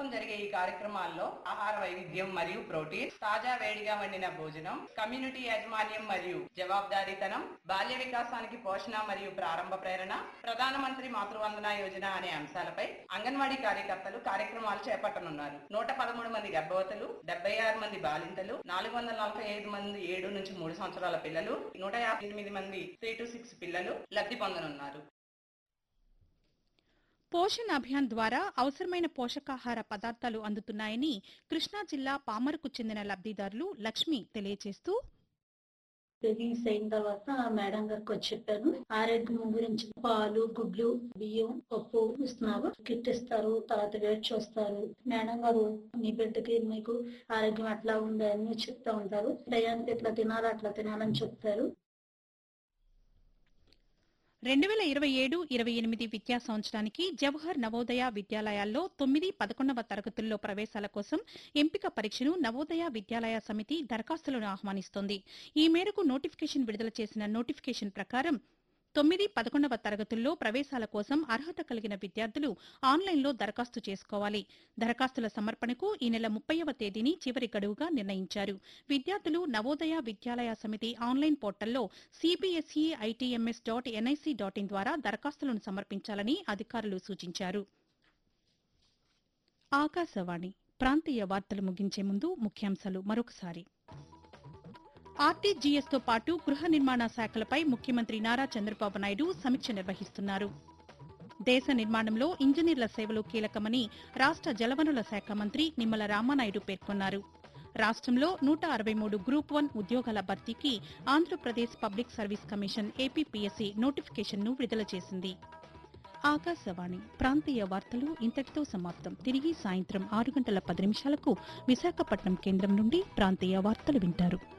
జరిగే ఈ కార్యక్రమాల్లో ఆహార వైవిధ్యం మరియు ప్రోటీన్ తాజా వేడిగా వండిన భోజనం కమ్యూనిటీ యాజమాన్యం మరియు జవాబుదారీతనం బాల్య వికాసానికి పోషణ మరియు ప్రారంభ ప్రేరణ ప్రధానమంత్రి మాతృవందన యోజన అనే అంశాలపై అంగన్వాడీ కార్యకర్తలు కార్యక్రమాలు చేపట్టనున్నారు నూట పదమూడు మంది గర్భవతులు డెబ్బై ఆరు మంది బాలింతలు నాలుగు వందల నలభై ఐదు మంది ఏడు నుంచి మూడు సంవత్సరాల పిల్లలు నూట యాభై ఎనిమిది మంది త్రీ టు సిక్స్ పిల్లలు లబ్ధి పొందనున్నారు పోషణ్ అభియాన్ ద్వారా అవసరమైన పోషకాహార పదార్థాలు అందుతున్నాయని కృష్ణా జిల్లా పామరుకు చెందిన లబ్ధిదారులు లక్ష్మి తెలియజేస్తూ రిలీజ్ అయిన తర్వాత ఆ మేడం గారికి వచ్చి చెప్పాను ఆరోగ్యం గురించి పాలు గుడ్లు బియ్యం పప్పు ఇస్తున్నారు కిట్ ఇస్తారు తర్వాత వెయిట్ చూస్తారు మేడం గారు మీ బిడ్డకి మీకు ఆరోగ్యం ఎట్లా ఉంది అని చెప్తా ఉంటారు టయానికి ఇట్లా తినాలి అట్లా తినాలని చెప్తారు రెండు వేల ఇరవై ఏడు ఇరవై ఎనిమిది విద్యా సంవత్సరానికి జవహర్ నవోదయ విద్యాలయాల్లో తొమ్మిది పదకొండవ తరగతుల్లో ప్రవేశాల కోసం ఎంపిక పరీక్షను నవోదయ విద్యాలయ సమితి దరఖాస్తులను ఆహ్వానిస్తోంది ఈ మేరకు నోటిఫికేషన్ విడుదల చేసిన నోటిఫికేషన్ ప్రకారం తొమ్మిది పదకొండవ తరగతుల్లో ప్రవేశాల కోసం అర్హత కలిగిన విద్యార్థులు ఆన్లైన్లో దరఖాస్తు చేసుకోవాలి దరఖాస్తుల సమర్పణకు ఈ నెల ముప్పైవ తేదీని చివరి గడువుగా నిర్ణయించారు విద్యార్థులు నవోదయ విద్యాలయ సమితి ఆన్లైన్ పోర్టల్లో CBSE ITMS dot NIC dot in ద్వారా దరఖాస్తులను సమర్పించాలని అధికారులు సూచించారు ఆకాశవాణి ప్రాంతీయ వార్తలు ముగించే ముందు ముఖ్యాంశాలు మరొకసారి ఆర్టీజీఎస్ తో పాటు గృహ నిర్మాణ శాఖలపై ముఖ్యమంత్రి నారా చంద్రబాబు నాయుడు సమీక్ష నిర్వహిస్తున్నారు దేశ నిర్మాణంలో ఇంజనీర్ల సేవలు కీలకమని రాష్ట జలవనుల శాఖ మంత్రి నిమ్మల రామానాయుడు పేర్కొన్నారు రాష్ట్రంలో నూట అరవై మూడు గ్రూప్ వన్ ఉద్యోగాల భర్తీకి Andhra Pradesh public service commission APPSC నోటిఫికేషన్ను విడుదల చేసింది ఆకాశవాణి ప్రాంతీయ వార్తలు ఇంతటితో సమాప్తం తిరిగి సాయంత్రం ఆరు గంటల పది నిమిషాలకు విశాఖపట్నం కేంద్రం నుండి ప్రాంతీయ వార్తలు వింటారు